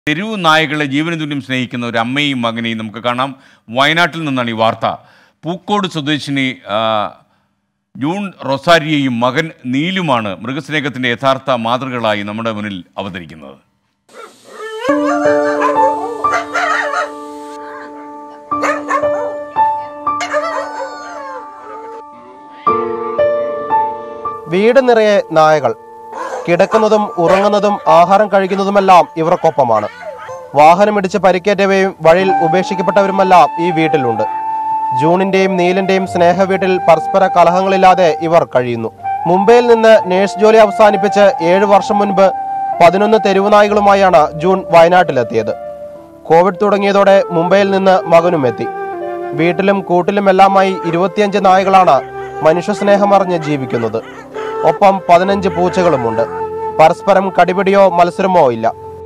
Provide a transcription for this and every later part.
തെരുവ് നായകളെ ജീവന തുല്യം സ്നേഹിക്കുന്ന ഒരു അമ്മയും മകനെയും നമുക്ക് കാണാം വയനാട്ടിൽ നിന്നാണ് ഈ വാർത്ത പൂക്കോട് സ്വദേശിനി ആ, ജൂൺ റൊസാരിയയും മകൻ നീലുമാണ് മൃഗസ്നേഹത്തിൻ്റെ യഥാർത്ഥ മാതൃകളായി നമ്മുടെ മുന്നിൽ അവതരിക്കുന്നത് വീട് നിറയെ നായകൾ കിടക്കുന്നതും ഉറങ്ങുന്നതും ആഹാരം കഴിക്കുന്നതുമെല്ലാം ഇവർക്കൊപ്പമാണ് വാഹനമിടിച്ച് പരിക്കേറ്റവയും വഴിയിൽ ഉപേക്ഷിക്കപ്പെട്ടവരുമെല്ലാം ഈ വീട്ടിലുണ്ട് ജൂണിന്റെയും നീലിന്റെയും സ്നേഹ വീട്ടിൽ പരസ്പര കലഹങ്ങളില്ലാതെ ഇവർ കഴിയുന്നു മുംബൈയിൽ നിന്ന് നേഴ്സ് ജോലി അവസാനിപ്പിച്ച് ഏഴു വർഷം മുൻപ് പതിനൊന്ന് തെരുവുനായ്കളുമായാണ് ജൂൺ വയനാട്ടിലെത്തിയത് കോവിഡ് തുടങ്ങിയതോടെ മുംബൈയിൽ നിന്ന് മകനും എത്തി വീട്ടിലും കൂട്ടിലുമെല്ലാമായി ഇരുപത്തിയഞ്ച് നായകളാണ് മനുഷ്യസ്നേഹമറിഞ്ഞ് ജീവിക്കുന്നത് ഒപ്പം പതിനഞ്ച് പൂച്ചകളുമുണ്ട് പരസ്പരം കടിപിടിയോ മത്സരമോ ഇല്ല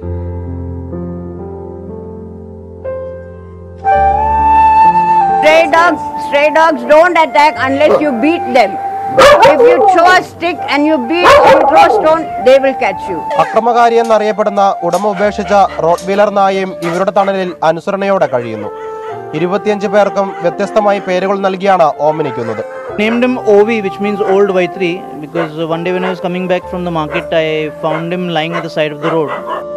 Stray dogs, stray dogs don't attack unless you beat them. If you throw a stick and you beat or you throw a stone, they will catch you. അക്രമകാരി എന്നറിയപ്പെടുന്ന ഉടമ ഉപേക്ഷിച്ച റോഡ് വീലർ നായയും ഇവരുടെ തണലിൽ അനുസരണയോടെ കഴിയുന്നു ഇരുപത്തിയഞ്ച് പേർക്കും വ്യത്യസ്തമായി പേരുകൾ നൽകിയാണ് ഓമനിക്കുന്നത് named him Ovi, which means old Y3, because uh, one day when I was coming back from the market, I found him lying at the side of the road.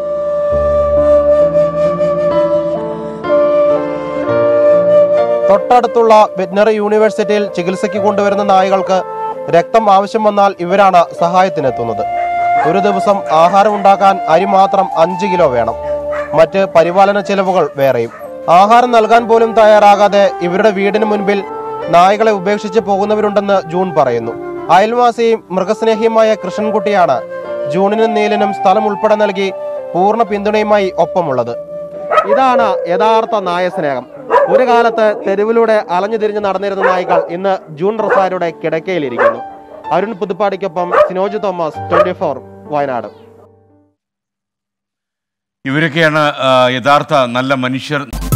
തൊട്ടടുത്തുള്ള വെറ്റിനറി യൂണിവേഴ്സിറ്റിയിൽ ചികിത്സയ്ക്ക് കൊണ്ടുവരുന്ന നായകൾക്ക് രക്തം ആവശ്യം വന്നാൽ ഇവരാണ് സഹായത്തിനെത്തുന്നത് ഒരു ദിവസം ആഹാരം ഉണ്ടാക്കാൻ അരി മാത്രം അഞ്ച് കിലോ വേണം മറ്റ് പരിപാലന ചെലവുകൾ വേറെയും ആഹാരം നൽകാൻ പോലും തയ്യാറാകാതെ ഇവരുടെ വീടിന് മുൻപിൽ നായകളെ ഉപേക്ഷിച്ച് പോകുന്നവരുണ്ടെന്ന് ജൂൺ പറയുന്നു അയൽവാസിയും മൃഗസ്നേഹിയുമായ കൃഷ്ണൻകുട്ടിയാണ് ജൂണിനും നീലിനും സ്ഥലം ഉൾപ്പെടെ നൽകി പൂർണ്ണ പിന്തുണയുമായി ഒപ്പമുള്ളത് ഇതാണ് യഥാർത്ഥ നായസ്നേഹം ഒരു കാലത്ത് തെരുവിലൂടെ അലഞ്ഞു തിരിഞ്ഞ് നടന്നിരുന്ന നായ്ക്കൾ ഇന്ന് ജൂൺ റസാരുടെ കിടക്കയിലിരിക്കുന്നു അരുൺ പുതുപ്പാടിക്കൊപ്പം സിനോജ് തോമസ് ട്വന്റി ഫോർ വയനാട് ഇവരൊക്കെയാണ് ആ, യഥാർത്ഥ നല്ല മനുഷ്യർ